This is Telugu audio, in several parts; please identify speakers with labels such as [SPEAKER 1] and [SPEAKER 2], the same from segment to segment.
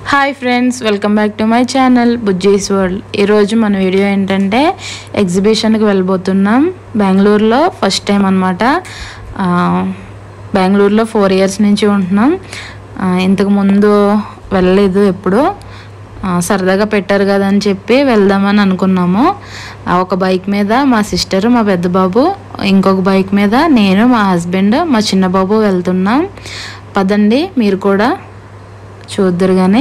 [SPEAKER 1] Hi friends welcome back to my channel Bujji's world ఈరోజు మన వీడియో ఏంటంటే ఎగ్జిబిషన్కి వెళ్ళబోతున్నాం బెంగళూరులో ఫస్ట్ టైం అనమాట బెంగళూరులో ఫోర్ ఇయర్స్ నుంచి ఉంటున్నాం ఆ, ఇంతకు ముందు వెళ్ళలేదు ఎప్పుడు ఆ, సరదాగా పెట్టారు కదా అని చెప్పి వెళ్దామని అనుకున్నాము ఆ, ఒక బైక్ మీద మా సిస్టర్ మా పెద్ద బాబు ఇంకొక బైక్ మీద నేను మా హస్బెండ్ మా చిన్న బాబు వెళ్తున్నాం పదండి మీరు కూడా చూద్దరు కానీ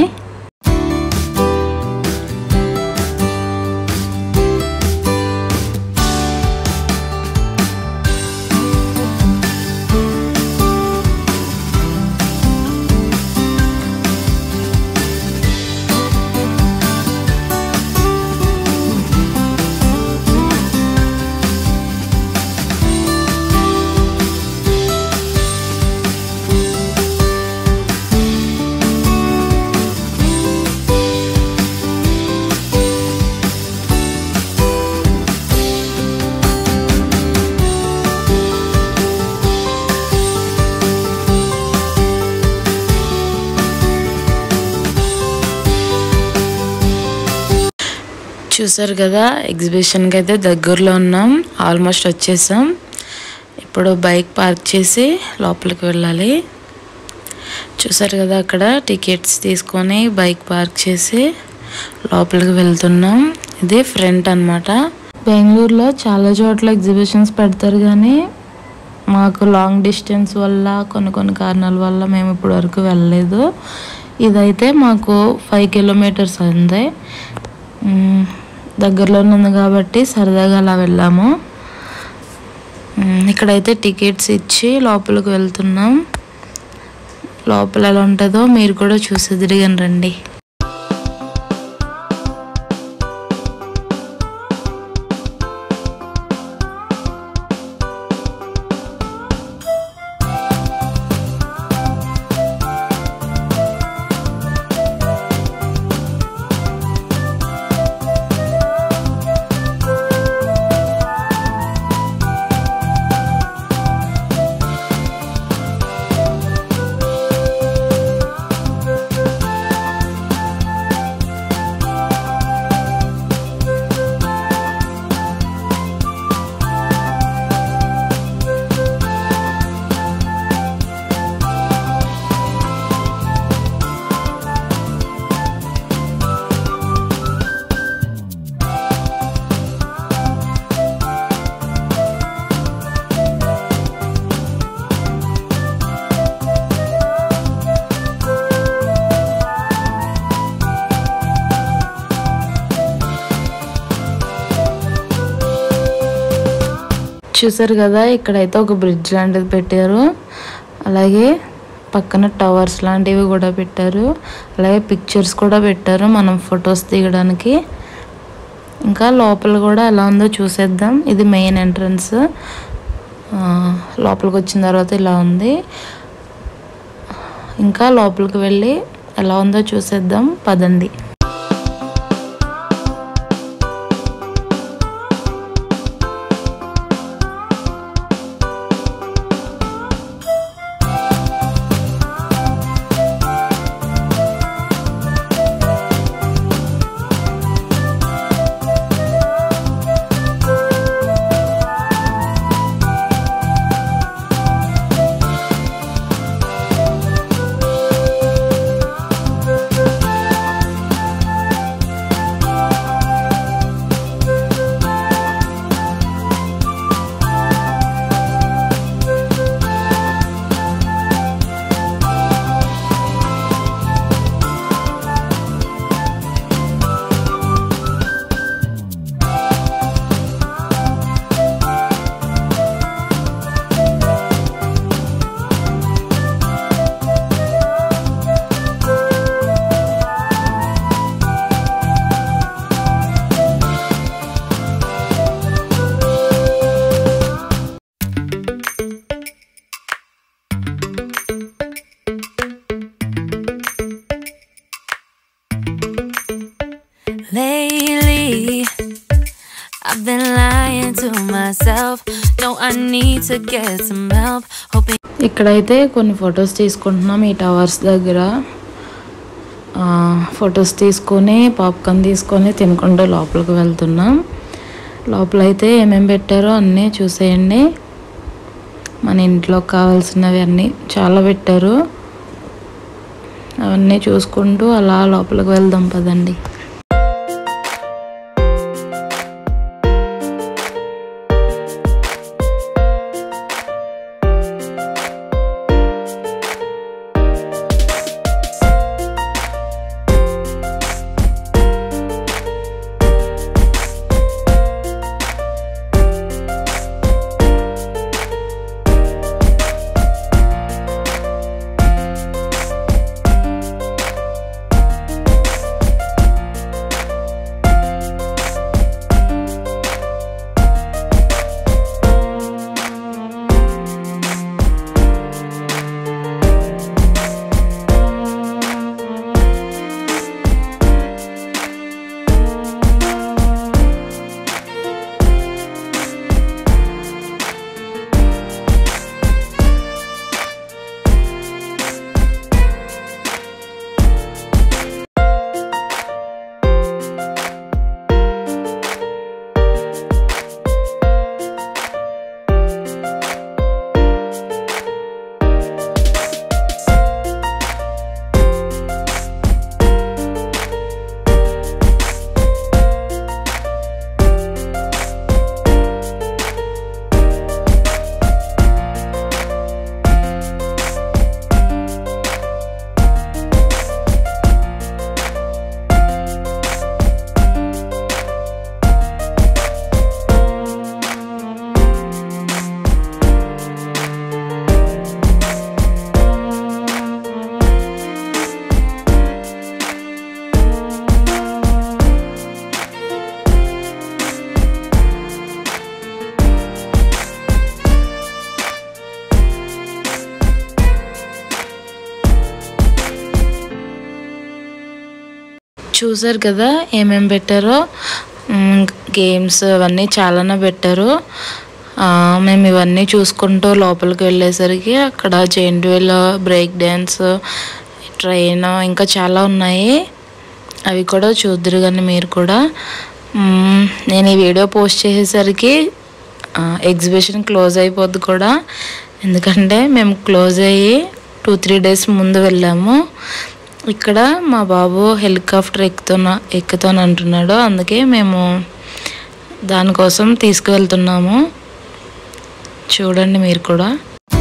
[SPEAKER 1] చూసారు కదా ఎగ్జిబిషన్కి అయితే దగ్గరలో ఉన్నాం ఆల్మోస్ట్ వచ్చేసాం ఇప్పుడు బైక్ పార్క్ చేసి లోపలికి వెళ్ళాలి చూసారు కదా అక్కడ టికెట్స్ తీసుకొని బైక్ పార్క్ చేసి లోపలికి వెళ్తున్నాం ఇది ఫ్రంట్ అన్నమాట బెంగళూరులో చాలా చోట్ల ఎగ్జిబిషన్స్ పెడతారు కానీ మాకు లాంగ్ డిస్టెన్స్ వల్ల కొన్ని కొన్ని కారణాల వల్ల మేము ఇప్పటి వరకు వెళ్ళలేదు ఇదైతే మాకు ఫైవ్ కిలోమీటర్స్ ఉంది మ్మ్. దగ్గరలోనే ఉంది కాబట్టి సరదాగా అలా వెళ్ళాము మ్మ్. ఇక్కడైతే టికెట్స్ ఇచ్చి లోపలికి వెళ్తున్నాం లోపల ఎలా ఉంటుందో మీరు కూడా చూసి తిరిగాను రండి చూసారు కదా ఇక్కడైతే ఒక బ్రిడ్జ్ లాంటిది పెట్టారు అలాగే పక్కన టవర్స్ లాంటివి కూడా పెట్టారు అలాగే పిక్చర్స్ కూడా పెట్టారు మనం ఫొటోస్ దిగడానికి ఇంకా లోపల కూడా ఎలా ఉందో చూసేద్దాం ఇది మెయిన్ ఎంట్రన్స్ లోపలికి వచ్చిన తర్వాత ఇలా ఉంది ఇంకా లోపలికి వెళ్ళి ఎలా ఉందో చూసేద్దాం పదండి
[SPEAKER 2] Lately, I've been lying to myself. No, I need to get some help. Hoping
[SPEAKER 1] ఇక్కడైతే కొన్ని ఫొటోస్ తీసుకుంటున్నాం ఈ టవర్స్ దగ్గర ఫొటోస్ తీసుకొని పాప్కార్న్ తీసుకొని తినుకుంటూ లోపలికి వెళ్తున్నాం లోపల అయితే ఏమేమి పెట్టారో అన్నీ చూసేయండి మన ఇంట్లో కావాల్సినవి అన్నీ చాలా పెట్టారు అవన్నీ చూసుకుంటూ అలా లోపలికి వెళ్దాం పదండి చూసారు కదా ఏమేం పెట్టారో మ్, గేమ్స్ అవన్నీ చాలానే పెట్టారు ఆ, మేము ఇవన్నీ చూసుకుంటూ లోపలికి వెళ్ళేసరికి అక్కడ giant wheel break dance train ఇంకా చాలా ఉన్నాయి అవి కూడా చూద్దరు కానీ మీరు కూడా మ్, నేను ఈ వీడియో పోస్ట్ చేసేసరికి ఎగ్జిబిషన్ క్లోజ్ అయిపోద్ది కూడా ఎందుకంటే మేము క్లోజ్ అయ్యి టూ త్రీ డేస్ ముందు వెళ్ళాము ఇక్కడ మా బాబు హెలికాప్టర్ ఎక్కుతున్నా ఎక్కుతాను అంటున్నాడు అందుకే మేము దానికోసం తీసుకువెళ్తున్నాము చూడండి మీరు కూడా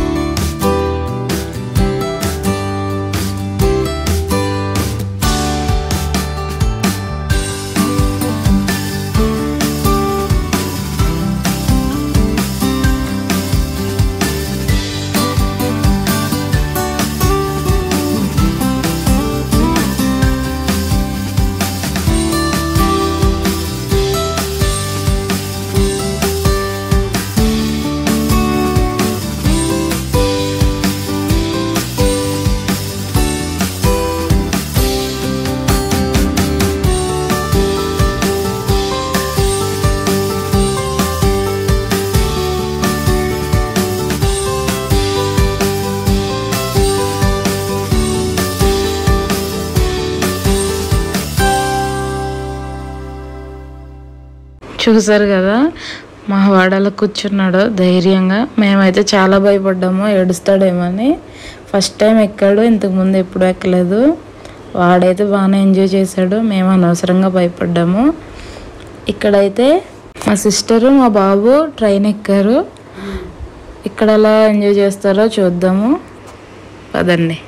[SPEAKER 1] చూసారు కదా మా వాడలో కూర్చున్నాడు ధైర్యంగా మేమైతే చాలా భయపడ్డాము ఏడుస్తాడేమని ఫస్ట్ టైం ఎక్కాడు ఇంతకుముందు ఎప్పుడు ఎక్కలేదు వాడైతే బాగానే ఎంజాయ్ చేశాడు మేము అనవసరంగా భయపడ్డాము ఇక్కడైతే మా సిస్టరు మా బాబు ట్రైన్ ఎక్కారు ఇక్కడ ఎలా ఎంజాయ్ చేస్తారో చూద్దాము పదండి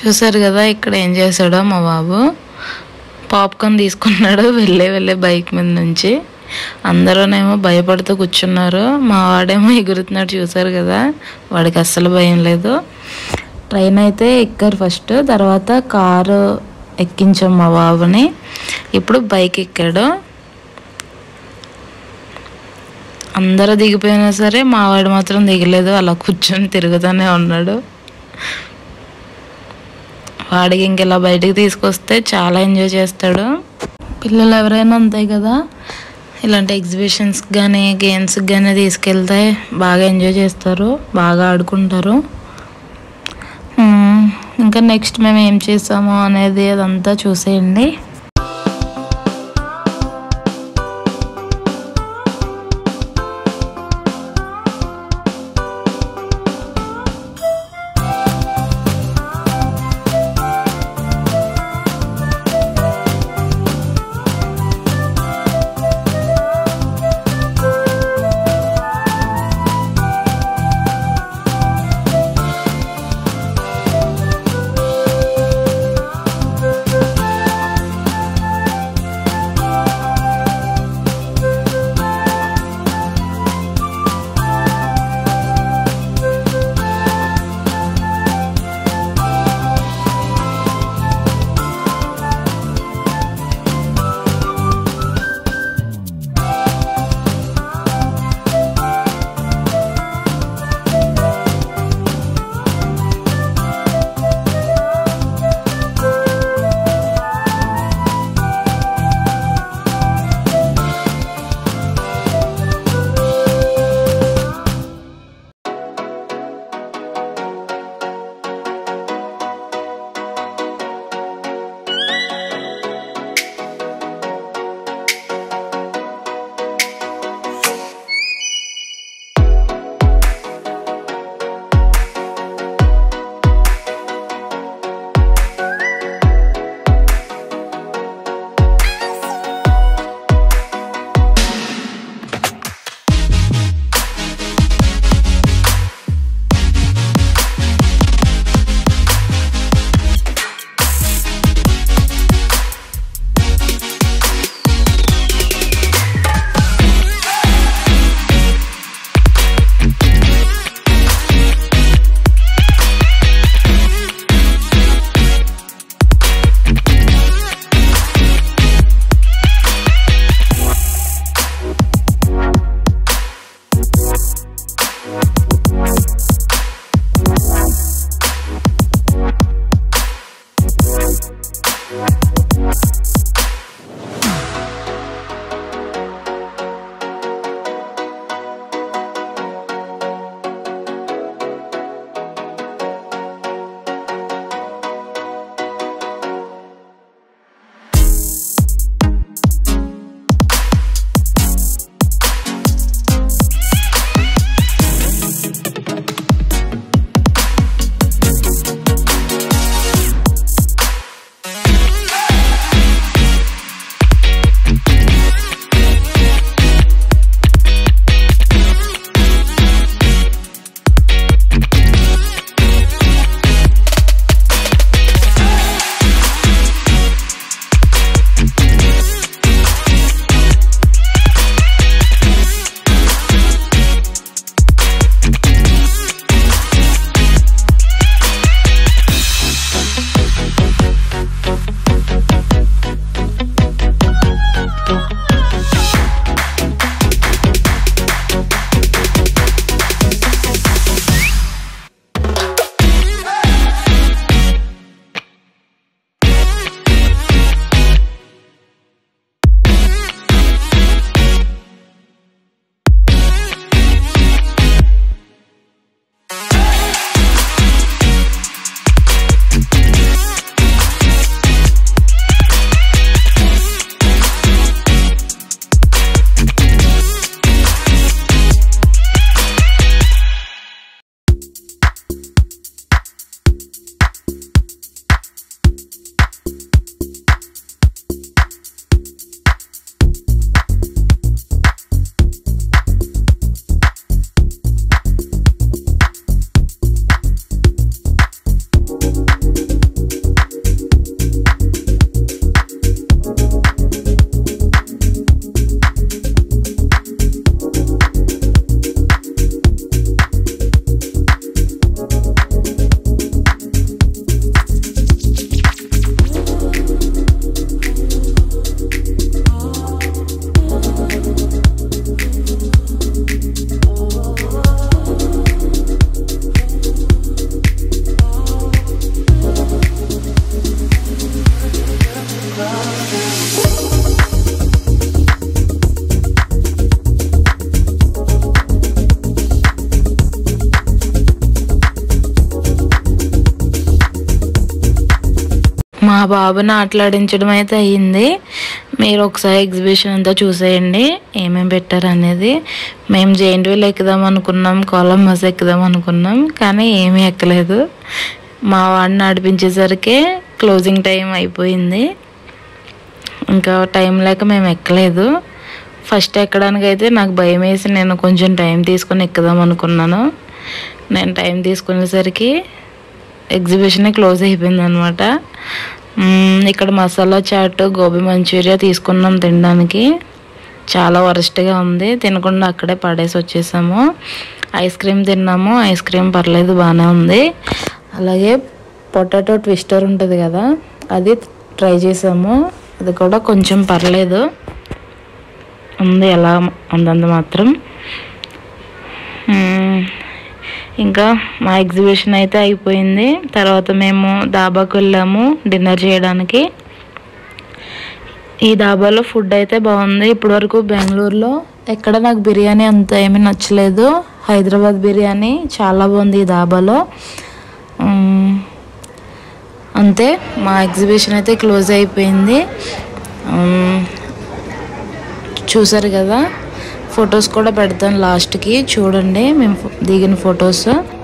[SPEAKER 1] చూసారు కదా ఇక్కడ ఏం చేశాడో మా బాబు పాప్కార్న్ తీసుకున్నాడు వెళ్ళే వెళ్ళే బైక్ మీద నుంచి అందరూనేమో భయపడుతూ కూర్చున్నారు మా వాడేమో ఎగురుతున్నాడు చూసారు కదా వాడికి అస్సలు భయం లేదు ట్రైన్ అయితే ఎక్కారు ఫస్ట్ తర్వాత కారు ఎక్కించాం మా బాబుని ఇప్పుడు బైక్ ఎక్కాడు అందరూ దిగిపోయినా సరే మా వాడు మాత్రం దిగలేదు అలా కూర్చొని తిరుగుతూనే ఉన్నాడు వాడికి ఇంకెలా బయటికి తీసుకొస్తే చాలా ఎంజాయ్ చేస్తాడు పిల్లలు ఎవరైనా అంతే కదా ఇలాంటి ఎగ్జిబిషన్స్ కానీ గేమ్స్కి కానీ తీసుకెళ్తే బాగా ఎంజాయ్ చేస్తారు బాగా ఆడుకుంటారు మ్మ్. ఇంకా నెక్స్ట్ మేము ఏం చేసాము అనేది అదంతా చూసేయండి మా బాబుని ఆటలాడించడం అయితే అయ్యింది మీరు ఒకసారి ఎగ్జిబిషన్ అంతా చూసేయండి ఏమేమి పెట్టారు అనేది మేము జైంట్ వీల్ ఎక్కుదాం అనుకున్నాం కొలంబస్ ఎక్కుదాం అనుకున్నాం కానీ ఏమీ ఎక్కలేదు మా వాడిని నడిపించేసరికి క్లోజింగ్ టైం అయిపోయింది ఇంకా టైం లేక మేము ఎక్కలేదు ఫస్ట్ ఎక్కడానికి అయితే నాకు భయం వేసి నేను కొంచెం టైం తీసుకొని ఎక్కుదాం అనుకున్నాను నేను టైం తీసుకునేసరికి ఎగ్జిబిషన్ క్లోజ్ అయిపోయింది అనమాట ఇక్కడ మసాలా చాట్ గోబీ మంచూరియా తీసుకున్నాం తినడానికి చాలా వరస్ట్గా ఉంది తినకుండా అక్కడే పడేసి వచ్చేసాము ఐస్ క్రీమ్ తిన్నాము ఐస్ క్రీమ్ పర్లేదు బాగానే ఉంది అలాగే పొటాటో ట్విస్టర్ ఉంటుంది కదా అది ట్రై చేసాము అది కూడా కొంచెం పర్లేదు ఉంది ఎలా ఉందంత మాత్రం మ్మ్. ఇంకా మా ఎగ్జిబిషన్ అయితే అయిపోయింది తర్వాత మేము దాబాకు వెళ్ళాము డిన్నర్ చేయడానికి ఈ దాబాలో ఫుడ్ అయితే బాగుంది ఇప్పటివరకు బెంగళూరులో ఎక్కడ నాకు బిర్యానీ అంత ఏమీ నచ్చలేదు హైదరాబాద్ బిర్యానీ చాలా బాగుంది ఈ దాబాలో మ్మ్. అంతే మా ఎగ్జిబిషన్ అయితే క్లోజ్ అయిపోయింది మ్మ్. చూసారు కదా ఫొటోస్ కూడా పెడతాను లాస్ట్కి చూడండి మేము ఫో- దిగిన ఫొటోస్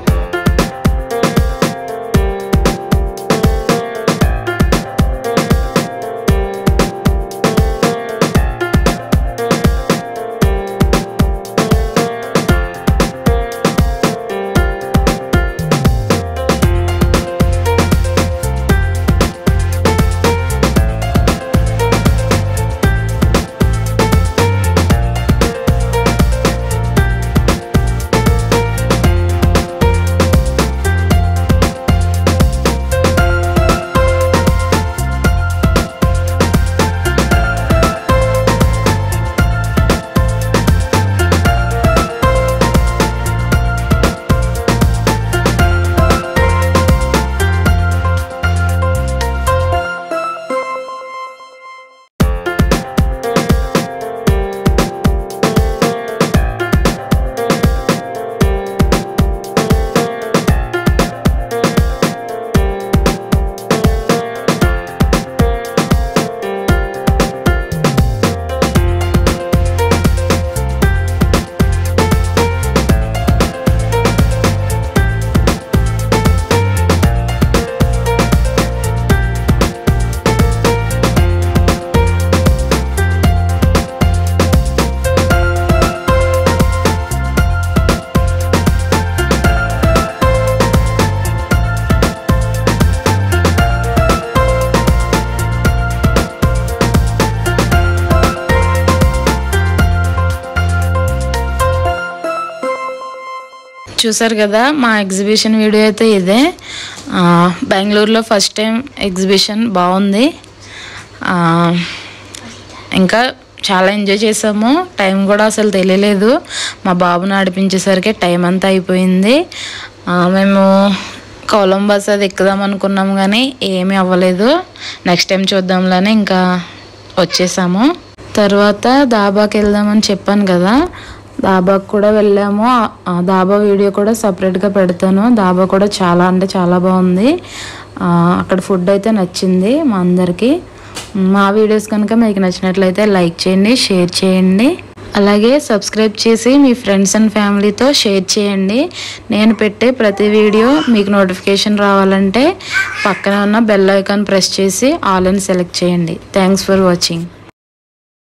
[SPEAKER 1] చూసారు కదా మా ఎగ్జిబిషన్ వీడియో అయితే ఇదే ఆ, బెంగళూరులో ఫస్ట్ టైం ఎగ్జిబిషన్ బాగుంది ఆ, ఇంకా చాలా ఎంజాయ్ చేసాము టైం కూడా అసలు తెలియలేదు మా బాబుని నడిపించేసరికి టైం అంతా అయిపోయింది ఆ, మేము కొలంబస్ అది ఎక్కుదాం అనుకున్నాం కానీ ఏమీ అవ్వలేదు నెక్స్ట్ టైం చూద్దాంలని ఇంకా వచ్చేసాము తర్వాత దాబాకి వెళ్దామని చెప్పాను కదా దాబాకు కూడా వెళ్ళాము ఆ- ఆ దాబా వీడియో కూడా సపరేట్గా పెడతాను దాబా కూడా చాలా అంటే చాలా బాగుంది ఆ, అక్కడ ఫుడ్ అయితే నచ్చింది మా అందరికీ మా వీడియోస్ కనుక మీకు నచ్చినట్లయితే లైక్ చేయండి షేర్ చేయండి అలాగే సబ్స్క్రైబ్ చేసి మీ ఫ్రెండ్స్ అండ్ ఫ్యామిలీతో షేర్ చేయండి నేను పెట్టే ప్రతి వీడియో మీకు నోటిఫికేషన్ రావాలంటే పక్కన ఉన్న బెల్ ఐకాన్ ప్రెస్ చేసి ఆల్ అని సెలెక్ట్ చేయండి థ్యాంక్స్ ఫర్ వాచింగ్